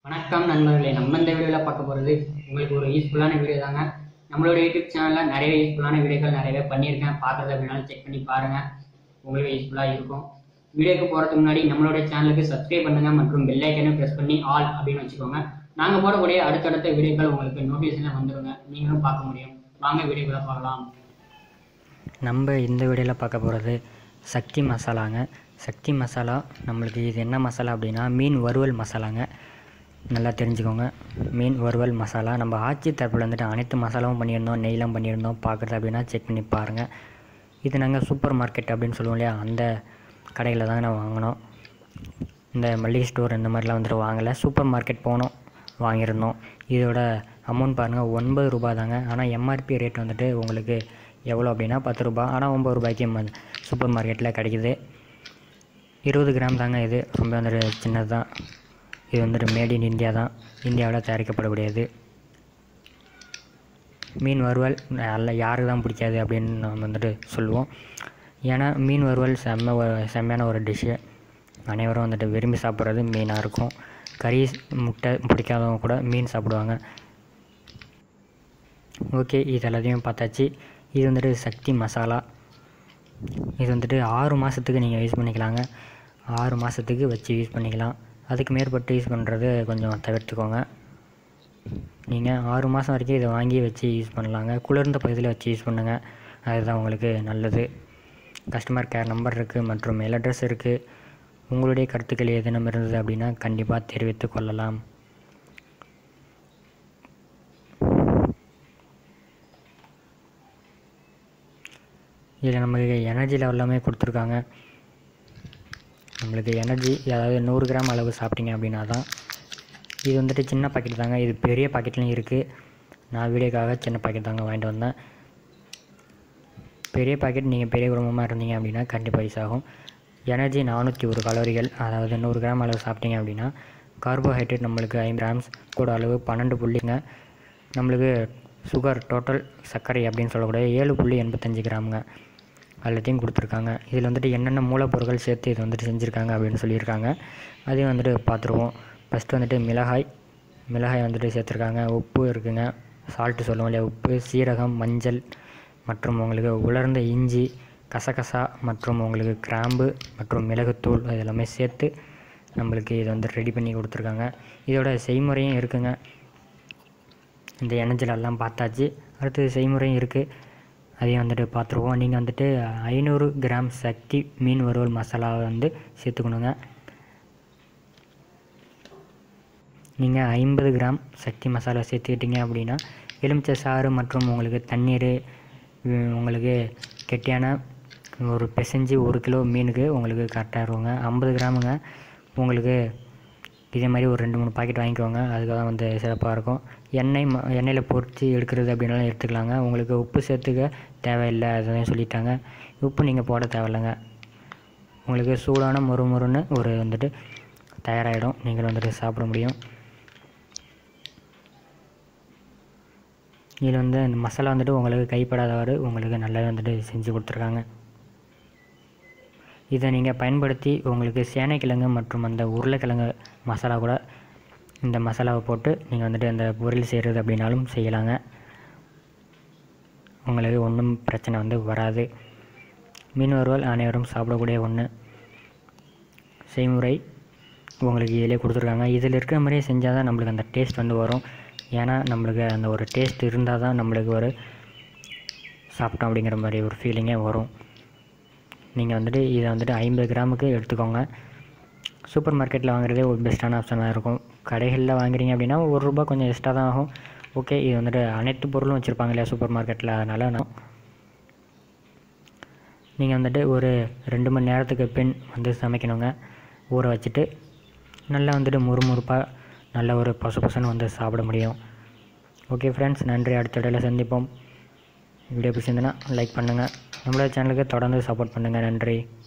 வணக்கம் நண்பர்களே நம்ம இந்த வீடியோவில் பார்க்க போகிறது உங்களுக்கு ஒரு யூஸ்ஃபுல்லான வீடியோ தாங்க நம்மளோட யூடியூப் சேனலில் நிறைய யூஸ்ஃபுல்லான வீடியோக்கள் நிறையவே பண்ணியிருக்கேன் பார்க்குறது அப்படின்னாலும் செக் பண்ணி பாருங்கள் உங்களுக்கு யூஸ்ஃபுல்லாக இருக்கும் வீடியோக்கு போகிறதுக்கு முன்னாடி நம்மளோட சேனலுக்கு சப்ஸ்கிரைப் பண்ணுங்கள் மற்றும் பெல் ஐக்கனையும் ப்ரெஸ் பண்ணி ஆல் அப்படின்னு வச்சுக்கோங்க நாங்கள் போடக்கூடிய அடுத்தடுத்த வீடியோக்கள் உங்களுக்கு நோட்டிஃபிகேஷனில் வந்துருங்க நீங்களும் பார்க்க முடியும் வாங்க வீடியோக்குள்ள பார்க்கலாம் நம்ம இந்த வீடியோவில் பார்க்க போகிறது சக்தி மசாலாங்க சக்தி மசாலா நம்மளுக்கு இது என்ன மசாலா அப்படின்னா மீன் வறுவல் மசாலாங்க நல்லா தெரிஞ்சுக்கோங்க மீன் வறுவல் மசாலா நம்ம ஆச்சி தரப்பில் வந்துட்டு அனைத்து மசாலாவும் பண்ணியிருந்தோம் நெய்லாம் பண்ணியிருந்தோம் பார்க்குறது அப்படின்னா செக் பண்ணி பாருங்கள் இது நாங்கள் சூப்பர் மார்க்கெட் அப்படின்னு சொல்லுவோம் இல்லையா அந்த கடையில் தாங்க நான் வாங்கினோம் இந்த மளிகை ஸ்டோர் இந்த மாதிரிலாம் வந்துட்டு வாங்கலை சூப்பர் மார்க்கெட் போனோம் வாங்கியிருந்தோம் இதோட அமௌண்ட் பாருங்கள் ஒன்பது ரூபாய் தாங்க ஆனால் எம்ஆர்பி ரேட் வந்துட்டு உங்களுக்கு எவ்வளோ அப்படின்னா பத்து ரூபாய் ஆனால் ஒம்பது ரூபாய்க்கு ம- சூப்பர் மார்க்கெட்டில் கிடைக்குது இருபது கிராம் தாங்க இது ரொம்ப வந்துட்டு சின்னது தான் இது வந்துட்டு மேட் இன் இந்தியா தான் இந்தியாவில் தயாரிக்கப்படக்கூடியது மீன் வறுவல் நல்ல யாருக்கு தான் பிடிக்காது அப்படின்னு நம்ம வந்துட்டு சொல்லுவோம் ஏன்னா மீன் வறுவல் செம்ம ஒரு- செம்மையான ஒரு டிஷ்ஷு அனைவரும் வந்துட்டு விரும்பி சாப்பிட்றது மீனாக இருக்கும் கறி முட்டை பிடிக்காதவங்க கூட மீன் சாப்பிடுவாங்க ஓகே இது எல்லாத்தையும் பார்த்தாச்சு இது வந்துட்டு சக்தி மசாலா இது வந்துட்டு ஆறு மாதத்துக்கு நீங்கள் யூஸ் பண்ணிக்கலாங்க ஆறு மாதத்துக்கு வச்சு யூஸ் பண்ணிக்கலாம் அதுக்கு மேற்பட்டு யூஸ் பண்ணுறது கொஞ்சம் தவிர்த்துக்கோங்க நீங்கள் ஆறு மாதம் வரைக்கும் இதை வாங்கி வச்சு யூஸ் பண்ணலாங்க குளிர்ந்த பகுதியில் வச்சு யூஸ் பண்ணுங்கள் அதுதான் உங்களுக்கு நல்லது கஸ்டமர் கேர் நம்பர் இருக்குது மற்றும் மெயில் அட்ரஸ் இருக்குது உங்களுடைய கருத்துக்கள் ஏதேனும் இருந்தது அப்படின்னா கண்டிப்பாக தெரிவித்துக் கொள்ளலாம் இதில் நமக்கு எனர்ஜி லெவல் எல்லாமே கொடுத்துருக்காங்க நம்மளுக்கு எனர்ஜி அதாவது நூறு கிராம் அளவு சாப்பிட்டீங்க அப்படின்னா தான் இது வந்துட்டு சின்ன பாக்கெட் தாங்க இது பெரிய பாக்கெட்லையும் இருக்குது நான் வீடியோக்காக சின்ன பாக்கெட் தாங்க வாங்கிட்டு வந்தேன் பெரிய பாக்கெட் நீங்கள் பெரிய குடும்பமாக இருந்தீங்க அப்படின்னா கண்டிப்பாக யூஸ் ஆகும் எனர்ஜி நானூற்றி ஒரு கலோரிகள் அதாவது நூறு கிராம் அளவு சாப்பிட்டீங்க அப்படின்னா கார்போஹைட்ரேட் நம்மளுக்கு ஐம்பது கிராம்ஸ் கூட அளவு பன்னெண்டு புள்ளிங்க நம்மளுக்கு சுகர் டோட்டல் சர்க்கரை அப்படின்னு சொல்லக்கூடிய ஏழு புள்ளி எண்பத்தஞ்சு கிராமுங்க எல்லாத்தையும் கொடுத்துருக்காங்க இதில் வந்துட்டு என்னென்ன மூலப்பொருட்கள் சேர்த்து இது வந்துட்டு செஞ்சுருக்காங்க அப்படின்னு சொல்லியிருக்காங்க அதையும் வந்துட்டு பார்த்துருவோம் ஃபஸ்ட்டு வந்துட்டு மிளகாய் மிளகாய் வந்துட்டு சேர்த்துருக்காங்க உப்பு இருக்குங்க சால்ட்டு சொல்லுவோம் இல்லையா உப்பு சீரகம் மஞ்சள் மற்றும் உங்களுக்கு உலர்ந்த இஞ்சி கசகசா மற்றும் உங்களுக்கு கிராம்பு மற்றும் மிளகுத்தூள் இது எல்லாமே சேர்த்து நம்மளுக்கு இதை வந்து ரெடி பண்ணி கொடுத்துருக்காங்க இதோட செய்முறையும் இருக்குங்க இந்த எண்ணெய்ச்சல் எல்லாம் பார்த்தாச்சு அடுத்தது செய்முறையும் இருக்குது அதையும் வந்துட்டு பார்த்துருவோம் நீங்கள் வந்துட்டு ஐநூறு கிராம் சக்தி மீன் வறுவல் மசாலாவை வந்து சேர்த்துக்கணுங்க நீங்கள் ஐம்பது கிராம் சக்தி மசாலா சேர்த்துக்கிட்டீங்க அப்படின்னா எலுமிச்சை சாறு மற்றும் உங்களுக்கு தண்ணீர் உம், உங்களுக்கு கெட்டியான ஒரு பிசைஞ்சு ஒரு கிலோ மீனுக்கு உங்களுக்கு கரெக்டாக இருக்குங்க ஐம்பது கிராமுங்க உங்களுக்கு இதே மாதிரி ஒரு ரெண்டு மூணு பாக்கெட் வாங்கிக்கோங்க அதுக்கு தான் வந்து சிறப்பாக இருக்கும் எண்ணெய் ம எண்ணெயில் பொரித்து எடுக்கிறது அப்படின்னாலும் எடுத்துக்கலாங்க உங்களுக்கு உப்பு சேர்த்துக்க தேவையில்லை அதுதான் சொல்லிட்டாங்க உப்பு நீங்கள் போட தேவையில்லைங்க உங்களுக்கு சூடான மொறு மொறுன்னு ஒரு வந்துட்டு தயாராகிடும் நீங்கள் வந்துட்டு சாப்பிட முடியும் இதில் வந்து இந்த மசாலா வந்துட்டு உங்களுக்கு கைப்படாதவாறு உங்களுக்கு நல்லாவே வந்துட்டு செஞ்சு கொடுத்துருக்காங்க இதை நீங்கள் பயன்படுத்தி உங்களுக்கு சேனைக்கிழங்கு மற்றும் அந்த உருளைக்கிழங்கு மசாலா கூட இந்த மசாலாவை போட்டு நீங்கள் வந்துட்டு அந்த பொரியல் செய்கிறது அப்படின்னாலும் செய்யலாங்க உங்களுக்கு ஒன்றும் பிரச்சனை வந்து வராது மீன் வறுவல் அனைவரும் சாப்பிடக்கூடிய ஒன்று செய்முறை உங்களுக்கு இதிலே கொடுத்துருக்காங்க இதில் இருக்கிற மாதிரியே செஞ்சால் தான் நம்மளுக்கு அந்த டேஸ்ட் வந்து வரும் ஏன்னா நம்மளுக்கு அந்த ஒரு டேஸ்ட் இருந்தால் தான் நம்மளுக்கு ஒரு சாப்பிட்டோம் அப்படிங்கிற மாதிரி ஒரு ஃபீலிங்கே வரும் நீங்கள் வந்துட்டு இதை வந்துட்டு ஐம்பது கிராமுக்கு எடுத்துக்கோங்க சூப்பர் மார்க்கெட்டில் வாங்குறதே ஒரு பெஸ்ட்டான ஆப்ஷனாக இருக்கும் கடைகளில் வாங்குறீங்க அப்படின்னா ஒரு ரூபா கொஞ்சம் எக்ஸ்ட்ரா தான் ஆகும் ஓகே இது வந்துட்டு அனைத்து பொருளும் வச்சுருப்பாங்க இல்லையா சூப்பர் மார்க்கெட்டில் அதனால் நான் நீங்கள் வந்துட்டு ஒரு ரெண்டு மணி நேரத்துக்கு பின் வந்து சமைக்கணுங்க ஊற வச்சுட்டு நல்லா வந்துட்டு முறுமுறுப்பாக நல்ல ஒரு பசு பசுன்னு வந்து சாப்பிட முடியும் ஓகே ஃப்ரெண்ட்ஸ் நன்றி அடுத்த இடையில சந்திப்போம் வீடியோ பிடிச்சிருந்துன்னா லைக் பண்ணுங்கள் நம்மளோட சேனலுக்கு தொடர்ந்து சப்போர்ட் பண்ணுங்கள் நன்றி